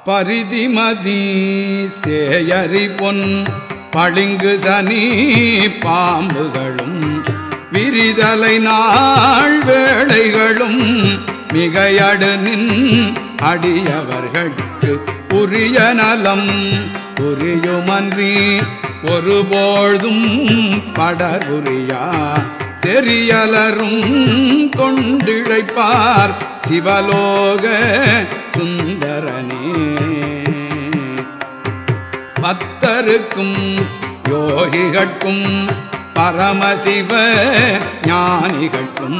பரிதிமதி சேயரி பொன் பளிங்கு சனி பாம்புகளும் விரிதலை நாள் வேளைகளும் மிகையடு நின் அடியவர்கட்கு உரிய நலம் புரியுமன்றி ஒருபொழுதும் படருரியா தெரியலரும் கொண்டிழைப்பார் சிவலோக சுந்தரனே பத்தருக்கும் யோகிகட்கும் பரமசிவ ஞானிகட்கும்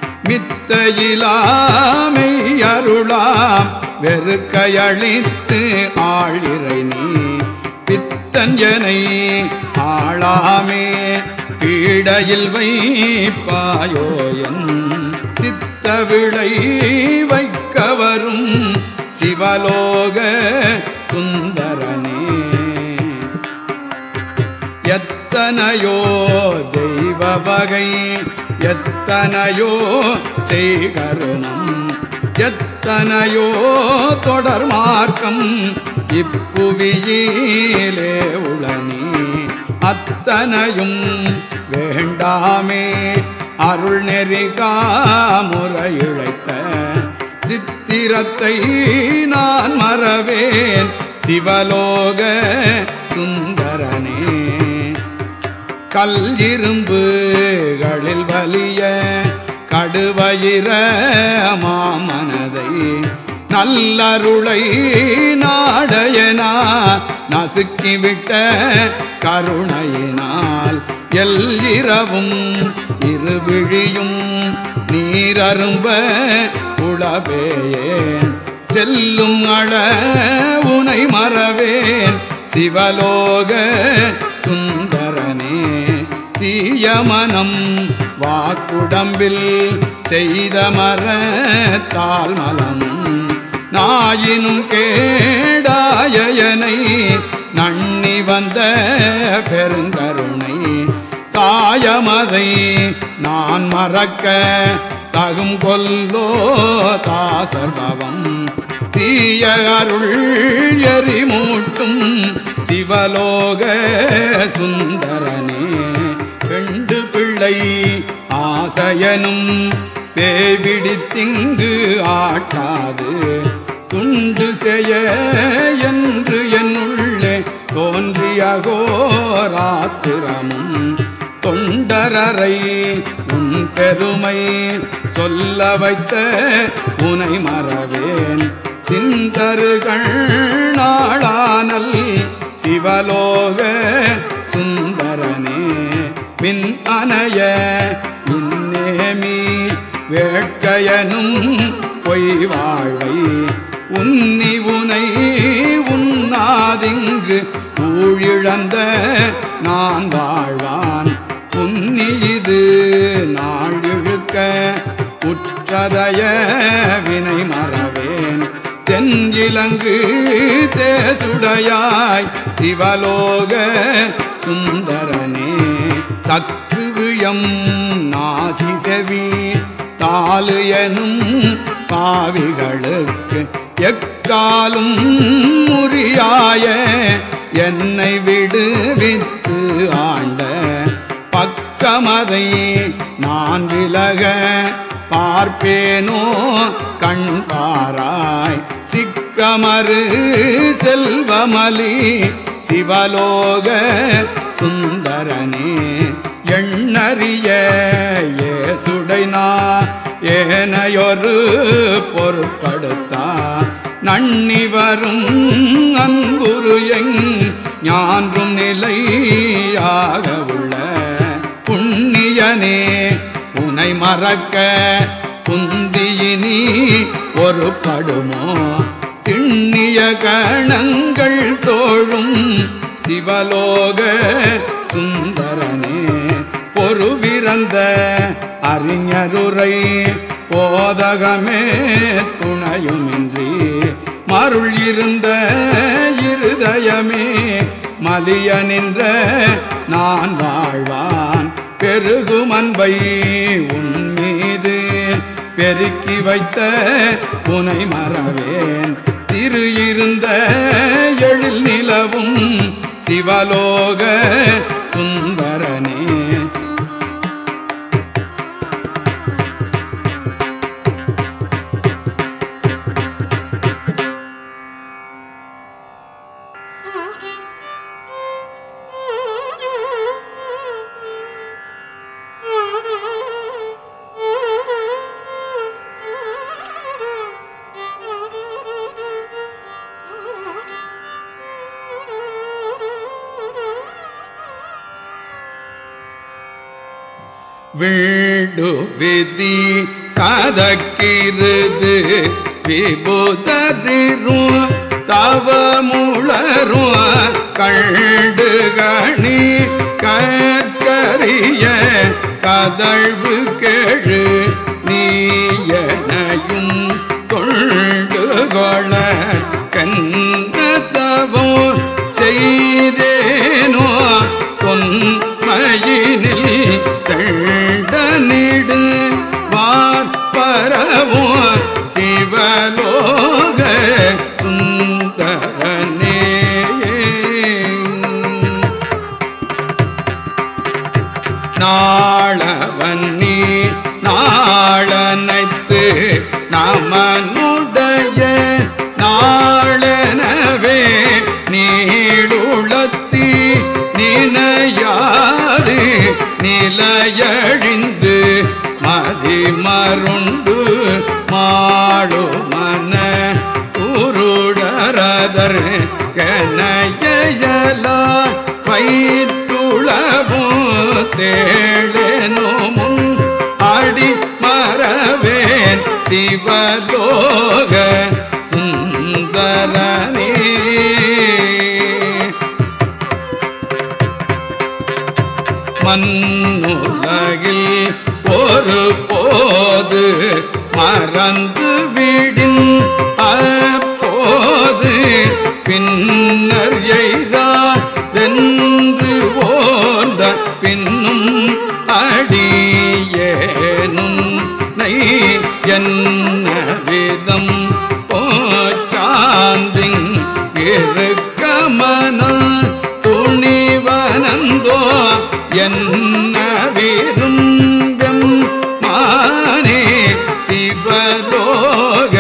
மித்தையிலாமை அருளாம் வெறுக்கையழித்து ஆழிரை நீ பித்தஞ்சனை ஆளாமே பீடையில் வைப்பாயோயன் சித்த விளை வைக்கவரும் சிவலோக சுந்தரனே எத்தனையோ தெய்வ வகை எத்தனையோ செய்கருணம் எத்தனையோ தொடர் மார்க்கம் இப்புவியிலே உளனி அத்தனையும் வேண்டாமே அருள் நெறிகா முறையிழைத்த சித்திரத்தை நான் மறவேன் சிவலோக சுந்தரனே கல் இரும்புகளில் வலிய கடுவயிர மாமனதை நல்லருளை நாடையனா நசுக்கிவிட்ட கருணையினால் எல்லிரவும் இருவிழியும் நீரரும்ப உளவேயேன் செல்லும் அழ உனை மறவேன் சிவலோக சுந்தரனே தீயமனம் வாக்குடம்பில் செய்த மரத்தால் மலமும் நாயினும் கேடாயனை நன்னி வந்த பெருங்கருணை தாயமதை நான் மறக்க தகும் கொல்லோ தாசர்பவம் தீய அருள் எரிமூட்டும் சிவலோக சுந்தரனே பெண்டு பிள்ளை ஆசையனும் பேபிடித்திங்கு ஆட்டாது துண்டு செய்ய என்று என்னுள்ளே தோன்றியகோராத்திரமும் தொண்டரரை உன் பெருமை சொல்ல வைத்த உனை மறவேன் சிந்தருகள் நாளானல் சிவலோக சுந்தரனே மின் அணைய இன்னேமி வேட்கையனும் பொய் வாழ்வை உன்னி உனை உன்னாதிங்கு ஊழிழந்த நான் வாழ்வான் புன்னி இது நாள் இழுக்க உற்றதய வினை மறவேன் தென்கிலங்கு தேசுடையாய் சிவலோக சுந்தரனே சக்குவியம் நாசி செவி தாலு எனும் பாவிகளுக்கு எக்காலும் முறியாய என்னை விடுவித்து ஆண்ட பக்கமதை நான் விலக பார்ப்பேனோ கண் பாராய் சிக்கமறு செல்வமலி சிவலோக சுந்தரனே எண்ணறிய ஏசுடைனா ஏனையொரு பொருட்படுத்தா நன்னி வரும் அன்புரு எங் ஞான்றும் நிலையாக உள்ள புண்ணியனே உனை மறக்க புந்தியினி ஒரு படுமோ திண்ணிய கணங்கள் தோழும் சிவலோக சுந்தரனே பொறுவிறந்த அறிஞருரை போதகமே துணையுமின்றி மருள் இருந்த இருதயமே மலிய நின்ற நான் வாழ்வான் பெருகும் அன்பை உன் மீது பெருக்கி வைத்த உனை மறவேன் திரு இருந்த எழில் நிலவும் சிவலோக சுந்தரனே வீடு விதி சதக்கிருது விபுதரிரும் தவமுளரும் கண்டு கணி கற்கரிய கதழ்வு கேழு நீயனையும் கொண்டு கொள கண்ணதவும் செய்தேனோ தொன்மையினில் தண்டனிடு வார்பரவும் சிவலோக சுந்தரனே நாளவன்னி நாளனைத்து நமனுடைய நாளனவே நீளுளத்தி நினையாது நிலையழிந்து மதிமருண்டு மாடு மன உருடரதர் கனையலா வைத்துளவும் தேழனோ முன் அடி மறவேன் சிவலோக சுந்தரனே மண்ணுலகில் ஒரு போது மறந்து விடின் அப்போது பின்னர் எய்தாதென்று ஓர்ந்த பின்னும் அடியேனும் நை என்ன விதம் போச்சாந்திங் இருக்கமன துணிவனந்தோ என்ன விரும்பம் மானே சிவலோக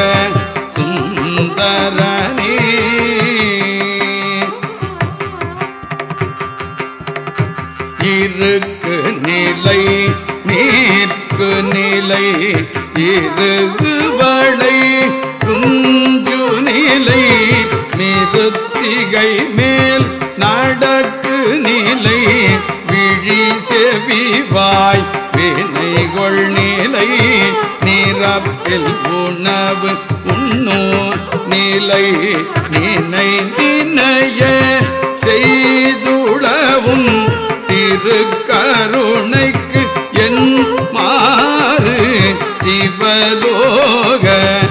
சுந்தரனே இருக்கு நிலை நீர்க்கு நிலை இருகுவளை குஞ்சு நிலை நிறுத்திகை மேல் நடக்கு நிலை விழி செவிவாய் வினைகொள் நிலை நிரப்பில் உணவு உண்ணோ நிலை நினை நினைய செய்துளவும் திருக்கருணைக்கு என் மாறு சிவலோக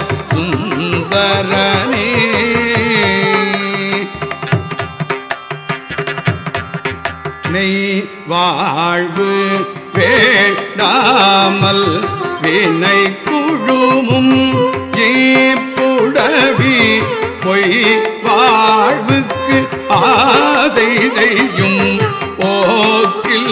சுந்தரனே நெய் வாழ்வு வேடாமல் வினை குழுமும் ஈப்புடவி பொய் வாழ்வுக்கு ஆசை செய்யும் போக்கில்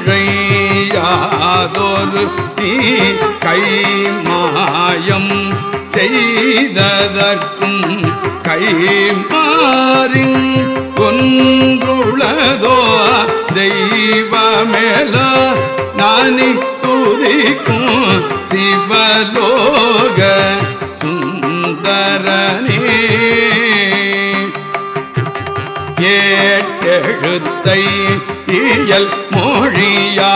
நுழையாதொரு நீ கை மாயம் செய்ததற்கும் கை மாறின் ஒன்றுளதோ தெய்வமேல நானி துதிக்கும் சிவலோக சுந்தரனே ஏட்டெழுத்தை இயல் மொழியா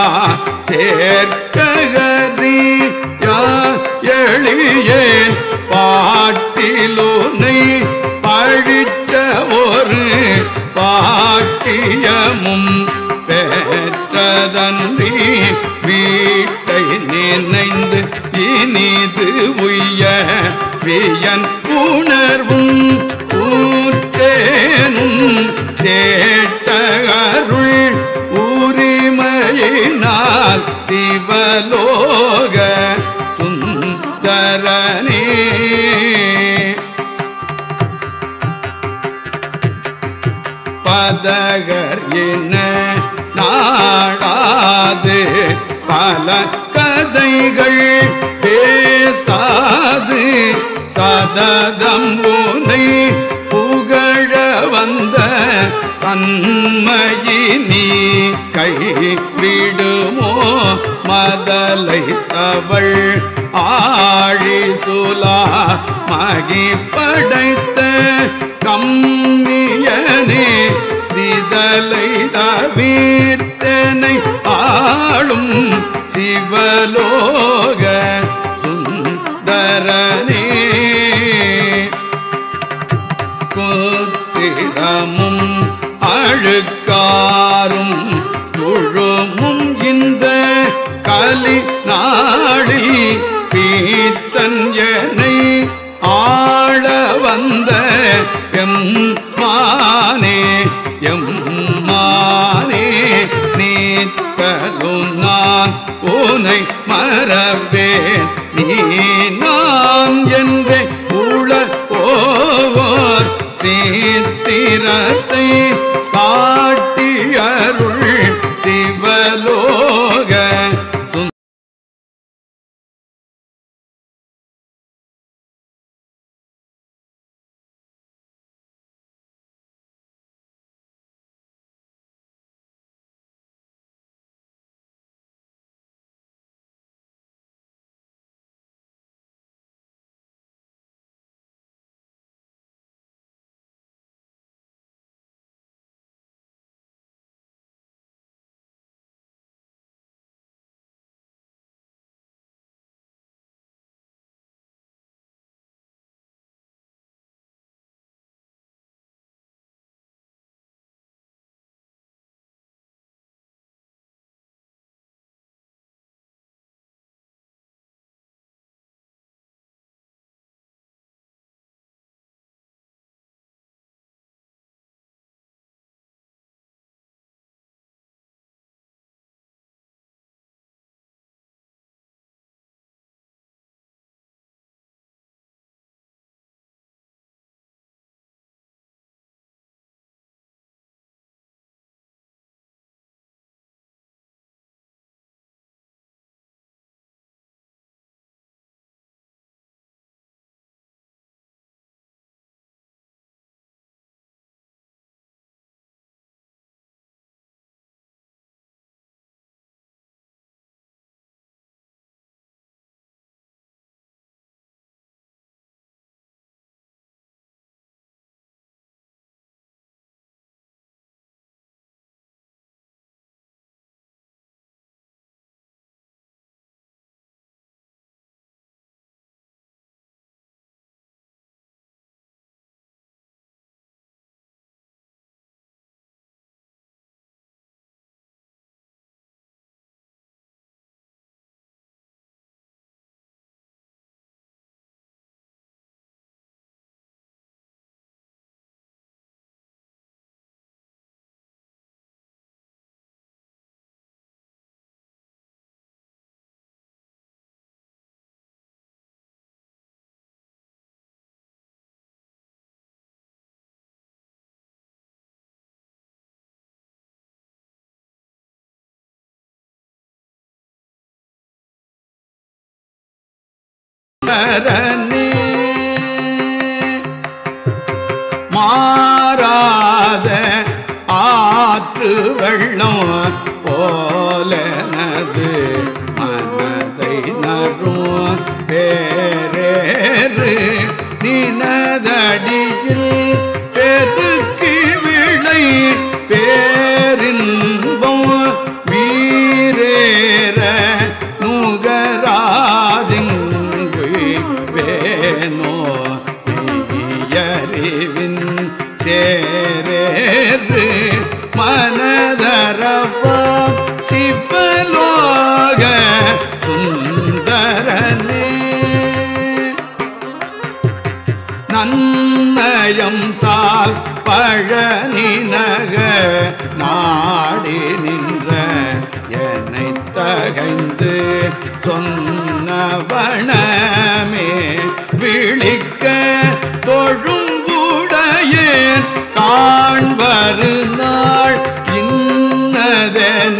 சேர்க்ககரியா எளியேன் பாட்டிலுனை பழிச்ச ஒரு பாட்டியமும் பெற்றதன்றி வீட்டை நினைந்து இனிது உய்ய வியன் உணர்வும் ஊற்றேனும் சேட்டகருள் உரிமையினால் சிவலோக சுந்தரனே மதகர் என்ன நாடாது பல கதைகள் பேசாது சததம் உனை புகழ வந்த தன்மையினி கை விடுமோ மதலை தவள் ஆழி சுலா மகி படைத்த கம்மியனே சிதலை தவிர்த்தனை ஆளும் சிவலோக சுந்தரனே கோத்திரமும் அழுக்காரும் முழுமும் இந்த கலி நாளில் பீத்தன் என்னை ஆள வந்த எம் மானே எம் மானே நீத்தலும் நான் உனை மறவேன் நீ நான் என்றே உள போவோர் சீத்திரத்தை காட்டி அருள் சிவலோக சுந்த மரணே மாறாத ஆற்று வெள்ளம் போலனது மனதை நரும் பேரேறு நினதடியில் பெருக்கி விளை பேரின்பம் வீரேற நுகராதிங்கு வேணோ மெய்யறிவின் சேரேறு மனதரவா சிவலோக சுந்தரனே நன்னயம் சால் பழனி நக நாடி நின்ற என்னை தகைந்து சொன்னவனமே விழிக்க தொழும்புடையேன் காண்ப மறுநாள் இன்னதென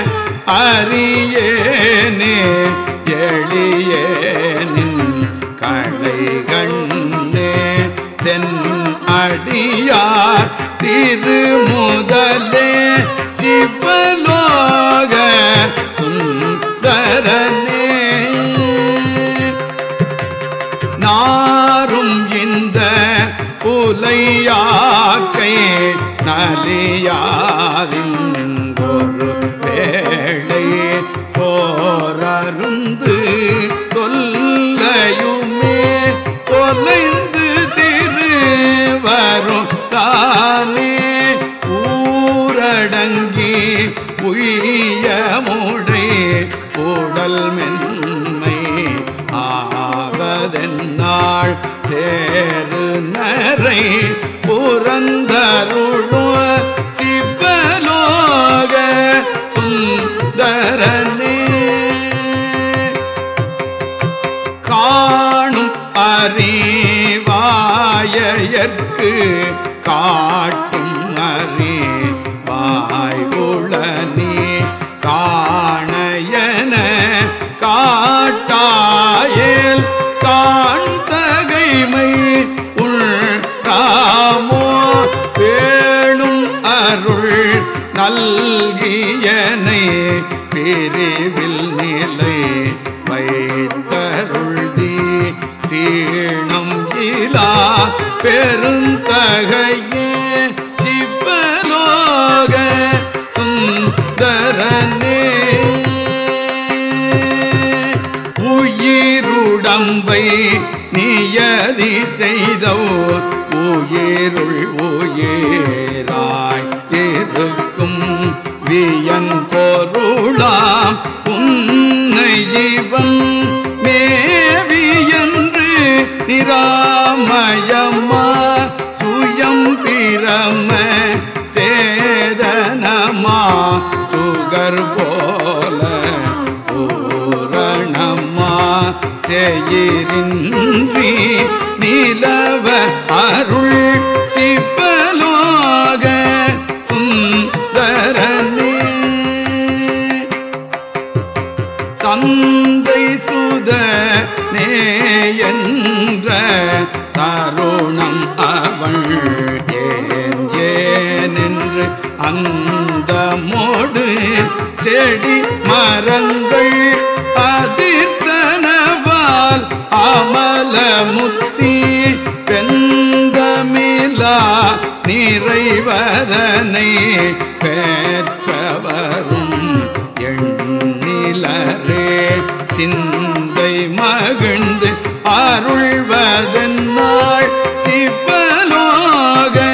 அறியேனே எளியேனின் களை கண்ணே தென் அடியார் திருமுதலே சிவலோக சுந்தரனே நாரும் இந்த புலையாக்கை நலியாதிங்கொரு வேளை சோரருந்து தொல்லையுமே தொலைந்து திருவரும் தானே ஊரடங்கி உய்ய முடை உடல் மென்மை ஆவதென்னாள் தேரு நரை புறந்தருளுவ சிவலோக சுந்தரனே காணும் அறிவாயற்கு காட்டும் அறிவாய் உளனே காணையன காட்டாயேல் காண்தகைமை உள்காமோ வேணும் அருள் நல்கியனை பிரிவில் நிலை வைத்தருள்தி சீணம் இலா பெருந்தகையே சிவலோக சுந்தரனே உயிருடம்பை நியதி செய்தோ உயிருள் உயிராய் இருக்கும் வியன் பொருளாம் உன்னை இவன் மேவியன்று நிராமயமா சுயம் பிரம சேதனமா சுகர் போல பூரணமா செயிரின்றி நிலவ அருள் சிவலோக சுந்தரனே தந்தை சுத என்ற தருணம் அவள் ஏன் ஏனென்று அந்த மோடு செடி மரங்கள் அதிர்த்தனவால் அமல முத்தி பெந்தமிலா நிறைவதனை பெற்றவரும் எண்ணிலரே சிந்தை மகிழ்ந்து அருள்வதன்னாள் சிவலோக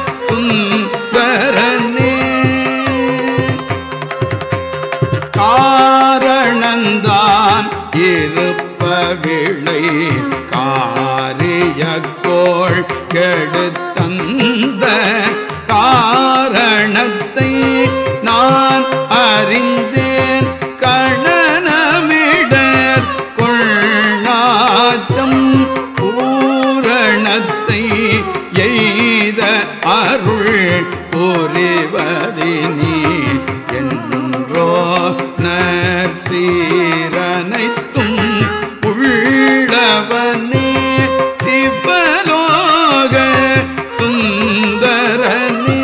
சுந்தரனே காரணந்தான் இருப்ப விளை காரியக்கோள் கெடுத்தந்த காரணத்தை நான் அறிந்தேன் கணனமிடர் கொள்ளாச்சம் பூரணத்தை எய்த அருள் புரிவதினி என்றோ நற்சீரனைத்தும் உள்ளவனே சிவலோக சுந்தரனே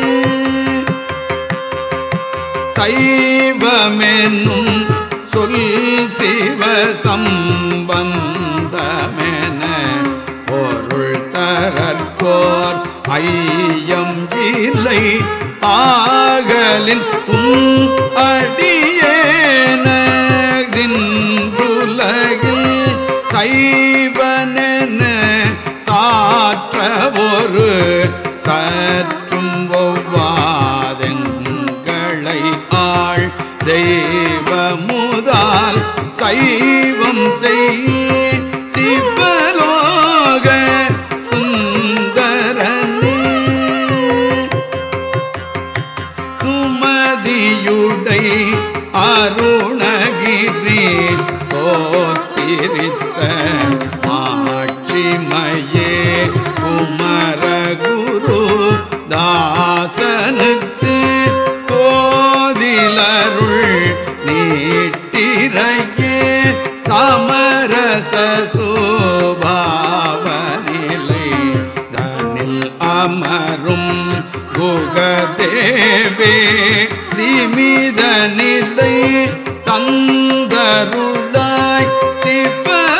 சைவமென்னும் சொல் சிவ சம்பந்தமென பொருள் தரற்கோர் ஐயம் இல்லை ஆகலின் உம் அடியேனதின்றுலகில் சைவனென சாற்ற ஒரு சற்றும் ஒவ்வாதெங்களை ஆள் தெய்வமுதால் சைவம் செய் சிவலோக சுந்தரனே சுமதியுடை அருணகிரி தோத்திரித்த மாட்சிமையே குமரகுரு தாச புகதேவே திமித நிலை தந்தருளாய் சிவ